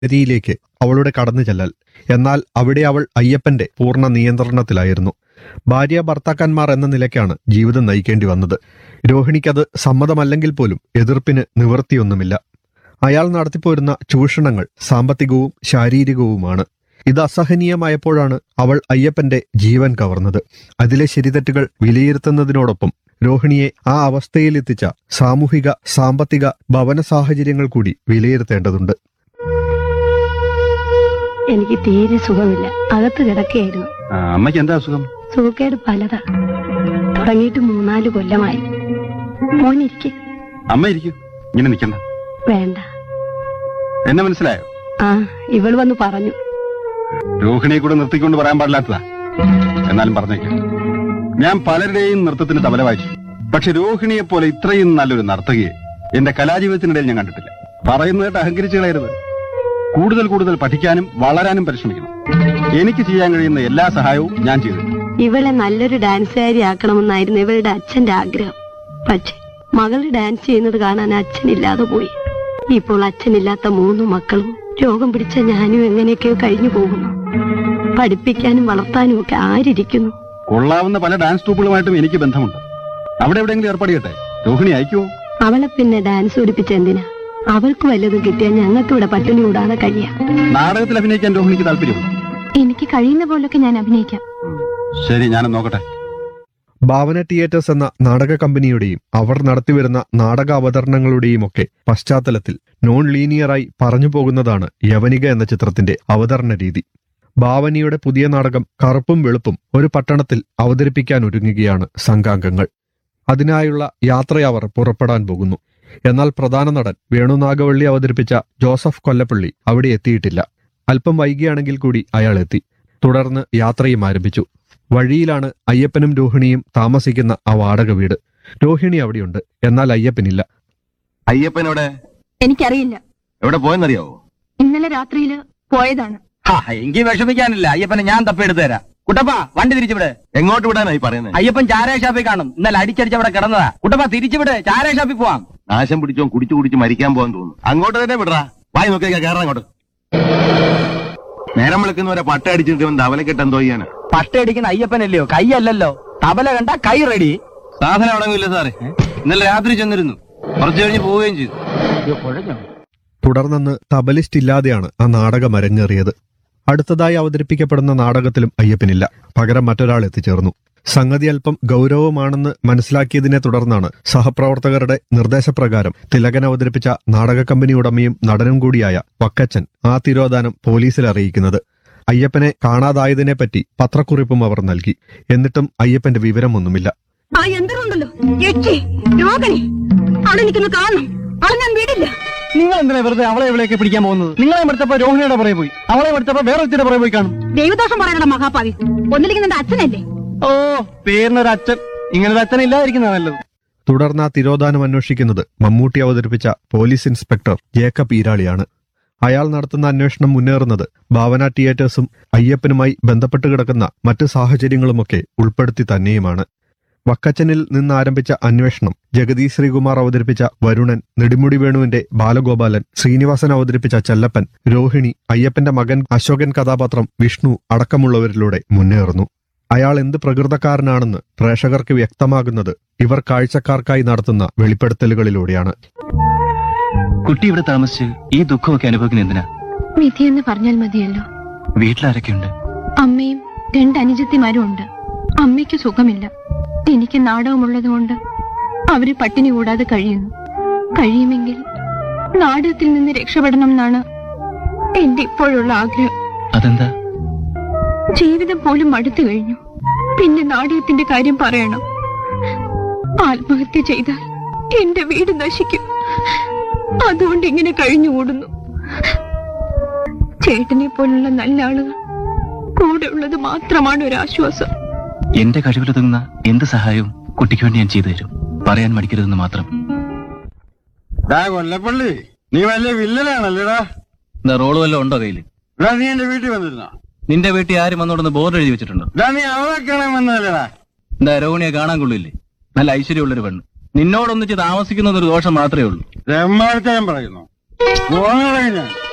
നഗരിയിലേക്ക് അവളുടെ കടന്നു ചെല്ലൽ എന്നാൽ അവിടെ അവൾ അയ്യപ്പന്റെ പൂർണ്ണ നിയന്ത്രണത്തിലായിരുന്നു ഭാര്യ ഭർത്താക്കന്മാർ എന്ന നിലയ്ക്കാണ് ജീവിതം നയിക്കേണ്ടി വന്നത് രോഹിണിക്കത് സമ്മതമല്ലെങ്കിൽ പോലും എതിർപ്പിന് നിവൃത്തിയൊന്നുമില്ല അയാൾ നടത്തിപ്പോരുന്ന ചൂഷണങ്ങൾ സാമ്പത്തികവും ശാരീരികവുമാണ് ഇത് അസഹനീയമായപ്പോഴാണ് അവൾ അയ്യപ്പന്റെ ജീവൻ കവർന്നത് അതിലെ ശരിതെറ്റുകൾ വിലയിരുത്തുന്നതിനോടൊപ്പം രോഹിണിയെ ആ അവസ്ഥയിലെത്തിച്ച സാമൂഹിക സാമ്പത്തിക ഭവന സാഹചര്യങ്ങൾ കൂടി വിലയിരുത്തേണ്ടതുണ്ട് എനിക്ക് തീരെ സുഖമില്ല അകത്ത് കിടക്കുകയായിരുന്നു ആ, അമ്മയ്ക്ക് എന്താ അസുഖം സുഖക്കേട് പലതാ തുടങ്ങിയിട്ട് മൂന്നാല് കൊല്ലമായി മോനിരിക്കെ അമ്മ ഇരിക്കൂ ഇങ്ങനെ നിക്കണ്ട വേണ്ട എന്നെ മനസ്സിലായോ ആ ഇവൾ വന്ന് പറഞ്ഞു രോഹിണിയെ കൂടെ നിർത്തിക്കൊണ്ട് പറയാൻ പാടില്ലാത്തതാ എന്നാലും പറഞ്ഞേക്കാം ഞാൻ പലരുടെയും നൃത്തത്തിന് തബല വായിച്ചു പക്ഷെ രോഹിണിയെ പോലെ ഇത്രയും നല്ലൊരു നർത്തകിയെ എന്റെ കലാജീവിതത്തിനിടയിൽ ഞാൻ കണ്ടിട്ടില്ല പറയുന്നതായിട്ട് അഹങ്കരിച്ചു കളയരുത് കൂടുതൽ കൂടുതൽ പഠിക്കാനും വളരാനും പരിശ്രമിക്കണം എനിക്ക് ചെയ്യാൻ കഴിയുന്ന എല്ലാ സഹായവും ഞാൻ ചെയ്തു ഇവളെ നല്ലൊരു ഡാൻസുകാരി ആക്കണമെന്നായിരുന്നു ഇവളുടെ അച്ഛന്റെ ആഗ്രഹം പക്ഷെ മകൾ ഡാൻസ് ചെയ്യുന്നത് കാണാൻ അച്ഛനില്ലാതെ പോയി ഇപ്പോൾ അച്ഛനില്ലാത്ത മൂന്ന് മക്കളും രോഗം പിടിച്ച ഞാനും എങ്ങനെയൊക്കെയോ കഴിഞ്ഞു പോകുന്നു പഠിപ്പിക്കാനും വളർത്താനും ഒക്കെ ആരിയ്ക്കുന്നു കൊള്ളാവുന്ന പല ഡാൻസ് ട്രൂപ്പുകളുമായിട്ടും എനിക്ക് ബന്ധമുണ്ട് അവിടെ എവിടെയെങ്കിലും ഏർപ്പാട് ചെയ്യട്ടെ രോഹിണി അയക്കുമോ അവളെ പിന്നെ ഡാൻസ് പഠിപ്പിച്ച എന്തിനാ അവൾക്ക് വല്ലതും കിട്ടിയാൽ ഞങ്ങൾക്ക് ഇവിടെ പട്ടിണി കൂടാതെ കഴിയാം നാടകത്തിൽ അഭിനയിക്കാൻ രോഹിണിക്ക് താല്പര്യമുണ്ട് എനിക്ക് കഴിയുന്ന പോലൊക്കെ ഞാൻ അഭിനയിക്കാം ശരി ഞാനൊന്ന് നോക്കട്ടെ ഭാവന തിയേറ്റേഴ്സ് എന്ന നാടക കമ്പനിയുടെയും അവർ നടത്തിവരുന്ന നാടക അവതരണങ്ങളുടെയും ഒക്കെ പശ്ചാത്തലത്തിൽ നോൺ ലീനിയറായി പറഞ്ഞു പോകുന്നതാണ് യവനിക എന്ന ചിത്രത്തിന്റെ അവതരണ രീതി ഭാവനയുടെ പുതിയ നാടകം കറുപ്പും വെളുപ്പും ഒരു പട്ടണത്തിൽ അവതരിപ്പിക്കാൻ ഒരുങ്ങുകയാണ് സംഘാംഗങ്ങൾ അതിനായുള്ള യാത്രയവർ പുറപ്പെടാൻ പോകുന്നു എന്നാൽ പ്രധാന നടൻ വേണുനാഗവള്ളി അവതരിപ്പിച്ച ജോസഫ് കൊല്ലപ്പള്ളി അവിടെ എത്തിയിട്ടില്ല അല്പം വൈകിയാണെങ്കിൽ കൂടി അയാൾ എത്തി തുടർന്ന് യാത്രയും ആരംഭിച്ചു വഴിയിലാണ് അയ്യപ്പനും രോഹിണിയും താമസിക്കുന്ന ആ വാടക വീട് രോഹിണി അവിടെയുണ്ട് എന്നാൽ അയ്യപ്പനില്ല അയ്യപ്പനോടെ എനിക്കറിയില്ല എവിടെ പോയെന്നറിയാവോ ഇന്നലെ രാത്രിയില് പോയതാണ് ഹാ, എങ്കിൽ വിഷമിക്കാനില്ല അയ്യപ്പനെ ഞാൻ തപ്പിയെടുത്ത് തരാം കുട്ടപ്പ വണ്ടി തിരിച്ചുവിട് എങ്ങോട്ട് വിടാനായി പറയുന്നത് അയ്യപ്പൻ ചാരായ ഷാപ്പിൽ കാണും ഇന്നലെ അടിച്ചടിച്ച് അവിടെ കിടന്നതാ കുട്ടപ്പ തിരിച്ചുവിട് ചാരായ ഷാപ്പിൽ പോവാം നാശം പിടിച്ചോ കുടിച്ചു കുടിച്ച് മരിക്കാൻ പോകാൻ തോന്നുന്നു അങ്ങോട്ട് തന്നെ വിടറാ വായി നോക്കിയാ കയറാം അങ്ങോട്ട് നേരം വിളിക്കുന്നവരെ പട്ട അടിച്ചിട്ട് ഇവൻ ധവലക്കെട്ട് എന്തോ ചെയ്യാനാ പട്ടയടിക്കുന്ന അയ്യപ്പനല്ലയോ കൈയല്ലല്ലോ തബല കണ്ട കൈ റെഡി സാധനം അടങ്ങില്ല സാറേ ഇന്നലെ രാത്രി ചെന്നിരുന്നു കുറച്ചു കഴിഞ്ഞ് പോവുകയും ചെയ്തു തുടർന്നെന്ന് തബലിസ്റ്റ് ഇല്ലാതെയാണ് ആ നാടകം അരങ്ങേറിയത് അടുത്തതായി അവതരിപ്പിക്കപ്പെടുന്ന നാടകത്തിലും അയ്യപ്പനില്ല പകരം മറ്റൊരാൾ എത്തിച്ചേർന്നു സംഗതി അല്പം ഗൗരവമാണെന്ന് മനസ്സിലാക്കിയതിനെ തുടർന്നാണ് സഹപ്രവർത്തകരുടെ നിർദ്ദേശപ്രകാരം തിലകൻ അവതരിപ്പിച്ച നാടക കമ്പനി ഉടമയും നടനും കൂടിയായ വക്കച്ചൻ ആ തിരോധാനം പോലീസിൽ അറിയിക്കുന്നത് അയ്യപ്പനെ കാണാതായതിനെപ്പറ്റി പത്രക്കുറിപ്പും അവർ നൽകി എന്നിട്ടും അയ്യപ്പന്റെ വിവരമൊന്നുമില്ല ആ യന്ത്രമുണ്ടല്ലോ യക്ഷി രോഗണി അവിടെ നിൽക്കുന്ന കാണണം അവളെ ഞാൻ വീടില്ല നിങ്ങൾ എന്തിനാ വെറുതെ അവളെ ഇവിടെയൊക്കെ പിടിക്കാൻ പോകുന്നത് നിങ്ങളെ എടുത്തപ്പോ രോഹിണിയുടെ പുറകെ പോയി അവളെ എടുത്തപ്പോ വേറെ ഒത്തിരി പുറകെ പോയി കാണും ദൈവദോഷം പറയണ മഹാപാവി ഒന്നില്ലെങ്കിൽ നിന്റെ അച്ഛനല്ലേ ഓ പേരിനൊരു അച്ഛൻ ഇങ്ങനെ ഒരു അച്ഛൻ ഇല്ലാതിരിക്കുന്ന നല്ലത് തുടർന്ന് ആ തിരോധാനം അന്വേഷിക്കുന്നത് മമ്മൂട്ടി അവതരിപ്പിച്ച പോലീസ് ഇൻസ്പെക്ടർ ജേക്കബ് ഈരാളിയാണ് അയാൾ നടത്തുന്ന അന്വേഷണം മുന്നേറുന്നത് ഭാവന തിയേറ്റേഴ്സും അയ്യപ്പനുമായി ബന്ധപ്പെട്ട് കിടക്കുന്ന മറ്റ് സാഹചര്യങ്ങളുമൊക്കെ ഉൾപ്പെടുത്തി തന്നെയുമാണ് വക്കച്ചനിൽ നിന്ന് ആരംഭിച്ച അന്വേഷണം ജഗതി ശ്രീകുമാർ അവതരിപ്പിച്ച വരുണൻ നെടുമുടി വേണുവിന്റെ ബാലഗോപാലൻ ശ്രീനിവാസൻ അവതരിപ്പിച്ച ചെല്ലപ്പൻ രോഹിണി അയ്യപ്പന്റെ മകൻ അശോകൻ കഥാപാത്രം വിഷ്ണു അടക്കമുള്ളവരിലൂടെ മുന്നേറുന്നു അയാൾ എന്ത് പ്രകൃതക്കാരനാണെന്ന് പ്രേക്ഷകർക്ക് വ്യക്തമാകുന്നത് ഇവർ കാഴ്ചക്കാർക്കായി നടത്തുന്ന വെളിപ്പെടുത്തലുകളിലൂടെയാണ് കുട്ടി ഇവിടെ താമസിച്ച് ഈ ദുഃഖമൊക്കെ അനുഭവിക്കുന്ന എന്തിനാ വിധിയെന്ന് പറഞ്ഞാൽ മതിയല്ലോ വീട്ടിലാരൊക്കെയുണ്ട് അമ്മയും രണ്ട് അനുജത്തിമാരും ഉണ്ട് അമ്മയ്ക്ക് സുഖമില്ല എനിക്ക് നാടകമുള്ളത് കൊണ്ട് അവര് പട്ടിണി കൂടാതെ കഴിയുന്നു കഴിയുമെങ്കിൽ നാടകത്തിൽ നിന്ന് രക്ഷപ്പെടണം എന്നാണ് എന്റെ ഇപ്പോഴുള്ള ആഗ്രഹം അതെന്താ ജീവിതം പോലും മടുത്തു കഴിഞ്ഞു പിന്നെ നാടകത്തിന്റെ കാര്യം പറയണം ആത്മഹത്യ ചെയ്താൽ എന്റെ വീട് നശിക്കും അതുകൊണ്ട് ഇങ്ങനെ കഴിഞ്ഞുകൂടുന്നു ചേട്ടനെ പോലുള്ള നല്ല ആളുകൾ കൂടെ ഉള്ളത് മാത്രമാണ് ഒരു ആശ്വാസം എന്റെ കഴിവിലൊതുങ്ങുന്ന എന്ത് സഹായവും കുട്ടിക്ക് വേണ്ടി ഞാൻ ചെയ്തു തരും പറയാൻ മടിക്കരുതെന്ന് മാത്രം ഡാ കൊല്ലപ്പള്ളി നീ വലിയ വില്ലനാണല്ലേടാ എന്താ റോള് വല്ലതും ഉണ്ടോ കയ്യില് ഡാ നീ എന്റെ വീട്ടിൽ വന്നിരുന്നോ നിന്റെ വീട്ടിൽ ആരും വന്നോടൊന്ന് ബോർഡ് എഴുതി വെച്ചിട്ടുണ്ടോ ഡാ നീ അവളെ കാണാൻ വന്നതല്ലേടാ എന്താ രോഹിണിയെ കാണാൻ കൊള്ളില്ലേ നല്ല ഐശ്വര്യമുള്ളൊരു പെണ്ണ് നിന്നോടൊന്നിച്ച് താമസിക്കുന്ന ഒരു ദോഷം മാത്രമേ ഉള്ളൂ രമ്മാഴ്ച ഞാൻ പറയുന്നു പോകണേ ഞാൻ